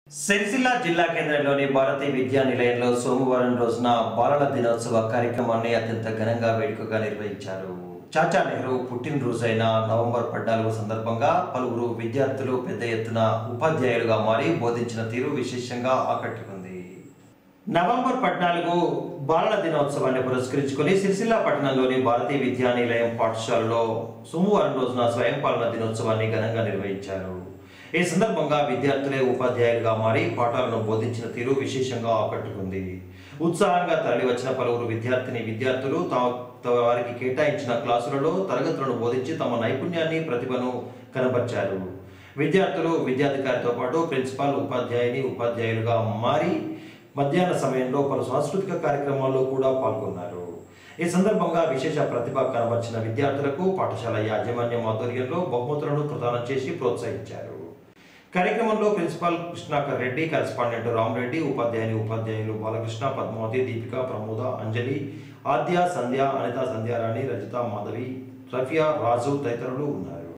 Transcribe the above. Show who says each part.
Speaker 1: సిరిసిల్ల జిల్లా కేంద్రంలోని భారతీయ విద్యా నిలయంలో సోమవారం రోజున బాలల దినోత్సవ కార్యక్రమాన్ని అత్యంత ఘనంగా వేడుకగా నిర్వహించారు చాచా నెహ్రూ పుట్టినరోజైన నవంబర్ పద్నాలుగు సందర్భంగా పలువురు విద్యార్థులు పెద్ద ఎత్తున ఉపాధ్యాయులుగా మారి బోధించిన తీరు విశేషంగా ఆకట్టుకుంది నవంబర్ పద్నాలుగు బాలల దినోత్సవాన్ని పురస్కరించుకొని సిరిసిల్ల పట్టణంలోని భారతీయ విద్యా నిలయం పాఠశాలలో సోమవారం రోజున స్వయం పాలన దినోత్సవాన్ని ఘనంగా నిర్వహించారు ఈ సందర్భంగా విద్యార్థులే ఉపాధ్యాయులుగా మారి పాఠాలను బోధించిన తీరు విశేషంగా ఆకట్టుకుంది ఉత్సాహంగా తరలివచ్చిన పలువురు విద్యార్థిని విద్యార్థులు తా- తా- వారికి కేటాయించిన క్లాసులలో తరగతులను బోధించి తమ నైపుణ్యాన్ని ప్రతిభను కనబర్చారు విద్యార్థులు విద్యాధికారితో పాటు ప్రిన్సిపాల్ ఉపాధ్యాయుని ఉపాధ్యాయులుగా మారి మధ్యాహ్న సమయంలో పలు సాంస్కృతిక కార్యక్రమాల్లో కూడా పాల్గొన్నారు ఈ సందర్భంగా విశేష ప్రతిభ కనబర్చిన విద్యార్థులకు పాఠశాల యాజమాన్యం ఆధ్వర్యంలో బహుమతులను ప్రదానం చేసి ప్రోత్సహించారు కార్యక్రమంలో ప్రిన్సిపాల్ కృష్ణాకర్ రెడ్డి కరెస్పాండెంట్ రామరెడ్డి ఉపాధ్యాయుని ఉపాధ్యాయులు బాలకృష్ణ పద్మావతి దీపిక ప్రమోద అంజలి ఆద్య సంధ్య అనిత సంధ్యారాణి రజిత మాధవి రఫియా రాజు తదితరులు ఉన్నారు